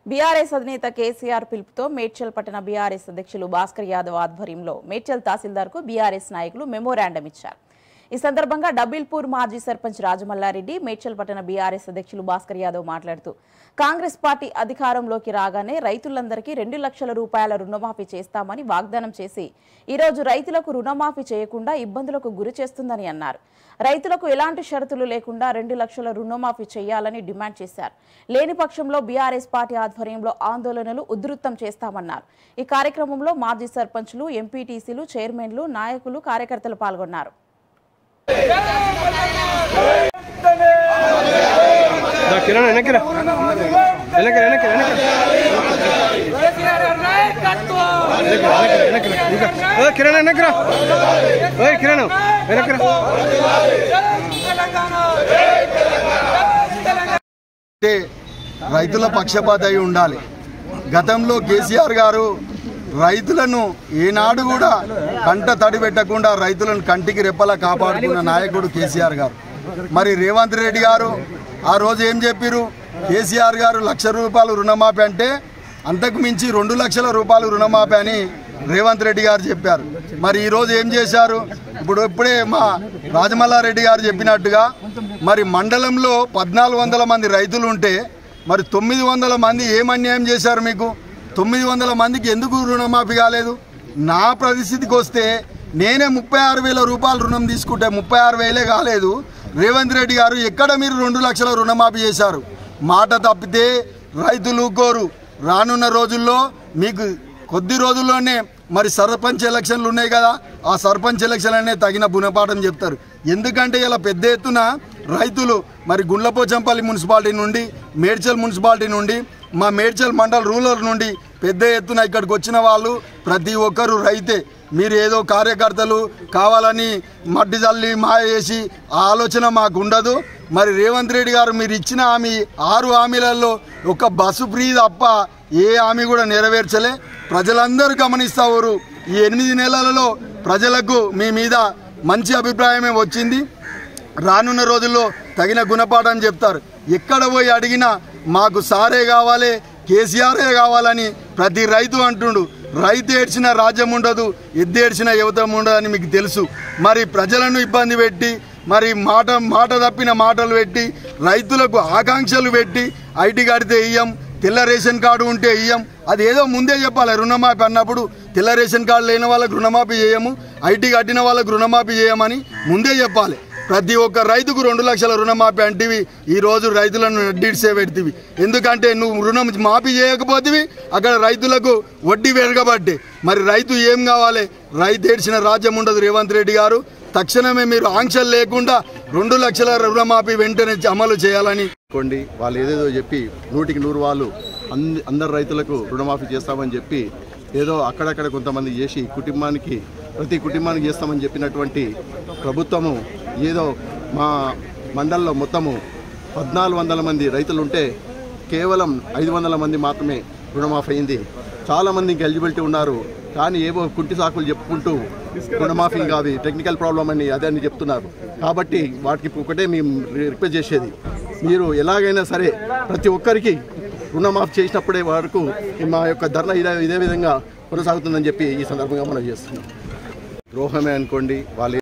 BRS అధినేత కేసీఆర్ పిలుపుతో మేడ్చల్ పట్టణ బీఆర్ఎస్ అధ్యక్షులు భాస్కర్ యాదవ్ ఆధ్వర్యంలో మేడ్చల్ తహసీల్దార్కు బీఆర్ఎస్ నాయకులు మెమోరాండం ఇచ్చారు ఈ సందర్భంగా డబిల్పూర్ మాజీ సర్పంచ్ రాజమల్లారెడ్డి మేడ్చల్ పట్టణ బీఆర్ఎస్ అధ్యక్షులు భాస్కర్ యాదవ్ మాట్లాడుతూ కాంగ్రెస్ పార్టీ అధికారంలోకి రాగానే రైతులందరికీ రెండు లక్షల రూపాయల రుణమాఫీ చేస్తామని వాగ్దానం చేసి ఈ రోజు రైతులకు రుణమాఫీ చేయకుండా ఇబ్బందులకు గురి చేస్తుందని అన్నారు రైతులకు ఎలాంటి షరతులు లేకుండా రెండు లక్షల రుణమాఫీ చేయాలని డిమాండ్ చేశారు లేని పక్షంలో బీఆర్ఎస్ పార్టీ ఆధ్వర్యంలో ఆందోళనలు ఉధృతం చేస్తామన్నారు ఈ కార్యక్రమంలో మాజీ సర్పంచ్లు ఎంపీటీసీలు చైర్మన్లు నాయకులు కార్యకర్తలు పాల్గొన్నారు దా కిరణ్ వెనక్కిరా వెనక్కిరా వెనక్కిరా వెనక్కిరా వెనక్కిరా ఇంకా ఓ కిరణ్ వెనక్కిరా ఓయ్ కిరణ్ వెనక్కిరా అంటే రైతుల పక్షపాత అయి ఉండాలి గతంలో కేసీఆర్ గారు రైతులను ఏనాడు కూడా కంట తడి పెట్టకుండా రైతులను కంటికి రెప్పలా కాపాడుకున్న నాయకుడు కేసీఆర్ గారు మరి రేవంత్ రెడ్డి గారు ఆ రోజు ఏం చెప్పారు కేసీఆర్ గారు లక్ష రూపాయలు రుణమాఫీ అంటే అంతకు మించి రెండు లక్షల రూపాయలు రుణమాఫీ అని రేవంత్ రెడ్డి గారు చెప్పారు మరి ఈరోజు ఏం చేశారు ఇప్పుడు ఇప్పుడే మా రాజమల్లారెడ్డి గారు చెప్పినట్టుగా మరి మండలంలో పద్నాలుగు వందల మంది రైతులు ఉంటే మరి తొమ్మిది వందల మంది ఏం అన్యాయం చేశారు మీకు తొమ్మిది వందల మందికి ఎందుకు రుణమాఫీ కాలేదు నా పరిస్థితికి వస్తే నేనే ముప్పై ఆరు వేల రూపాయలు రుణం తీసుకుంటే ముప్పై ఆరు వేలే కాలేదు రేవంత్ రెడ్డి గారు ఎక్కడ మీరు రెండు లక్షల రుణమాఫీ చేశారు మాట తప్పితే రైతులు కోరు రానున్న రోజుల్లో మీకు కొద్ది రోజుల్లోనే మరి సర్పంచ్ ఎలక్షన్లు ఉన్నాయి కదా ఆ సర్పంచ్ ఎలక్షన్ అనే తగిన గుణపాఠం చెప్తారు ఎందుకంటే ఇలా పెద్ద ఎత్తున రైతులు మరి గుండ్లపోచంపల్లి మున్సిపాలిటీ నుండి మేడ్చల్ మున్సిపాలిటీ నుండి మా మేడ్చల్ మండల్ రూరల్ నుండి పెద్ద ఎత్తున ఇక్కడికి వచ్చిన వాళ్ళు ప్రతి ఒక్కరూ రైతే మీరు ఏదో కార్యకర్తలు కావాలని మట్టి చల్లి మాయ చేసి ఆ ఆలోచన మాకు ఉండదు మరి రేవంత్ రెడ్డి గారు మీరు ఇచ్చిన హామీ ఆరు హామీలలో ఒక బస్సు ఫ్రీ తప్ప ఏ హామీ కూడా నెరవేర్చలే ప్రజలందరూ గమనిస్తారు ఈ ఎనిమిది నెలలలో ప్రజలకు మీ మీద మంచి అభిప్రాయమే వచ్చింది రానున్న రోజుల్లో తగిన గుణపాఠం చెప్తారు ఎక్కడ పోయి అడిగినా మాకు సారే కావాలి కేసీఆరే కావాలని ప్రతి రైతు అంటుండు రైతు ఏడ్చిన రాజ్యం ఉండదు ఎద్దు ఏడ్చిన యువతం ఉండదు అని మీకు తెలుసు మరి ప్రజలను ఇబ్బంది పెట్టి మరి మాట మాట తప్పిన మాటలు పెట్టి రైతులకు ఆకాంక్షలు పెట్టి ఐటీ కడితే ఇయ్యం తెల్ల రేషన్ కార్డు ఉంటే ఇయ్యం అది ఏదో ముందే చెప్పాలి రుణమాఫీ అన్నప్పుడు తెల్ల రేషన్ కార్డు లేని వాళ్ళకు రుణమాఫీ చేయము ఐటీ కట్టిన వాళ్ళకు రుణమాఫీ చేయమని ముందే చెప్పాలి ప్రతి ఒక్క రైతుకు రెండు లక్షల రుణమాఫీ అంటివి ఈ రోజు రైతులను నడ్డిడ్సే పెడితివి ఎందుకంటే నువ్వు రుణం మాఫీ చేయకపోతివి అక్కడ రైతులకు వడ్డీ పెరగబట్టే మరి రైతు ఏం కావాలి రైతు ఏడ్చిన రాజ్యం ఉండదు రేవంత్ రెడ్డి గారు తక్షణమే మీరు ఆంక్షలు లేకుండా రెండు లక్షల రుణమాఫీ వెంటనే అమలు చేయాలని కొండి వాళ్ళు ఏదేదో చెప్పి నూటికి నూరు వాళ్ళు అంద అందరు రైతులకు రుణమాఫీ చేస్తామని చెప్పి ఏదో అక్కడక్కడ కొంతమంది చేసి కుటుంబానికి ప్రతి కుటుంబానికి చేస్తామని చెప్పినటువంటి ప్రభుత్వము ఏదో మా మండల్లో మొత్తము పద్నాలుగు వందల మంది రైతులు ఉంటే కేవలం ఐదు వందల మంది మాత్రమే రుణమాఫీ అయింది చాలామంది ఇంకా ఎలిజిబిలిటీ ఉన్నారు కానీ ఏవో కుంటి సాకులు చెప్పుకుంటూ రుణమాఫీ కావి టెక్నికల్ ప్రాబ్లం అని అదే అని చెప్తున్నారు కాబట్టి వాటికి ఒకటే మేము రిక్వెస్ట్ చేసేది మీరు ఎలాగైనా సరే ప్రతి ఒక్కరికి రుణమాఫీ చేసినప్పుడే వరకు మా యొక్క ధర్నా ఇదే ఇదే విధంగా కొనసాగుతుందని చెప్పి ఈ సందర్భంగా మనం చేస్తున్నాం ద్రోహమే అనుకోండి వాళ్ళు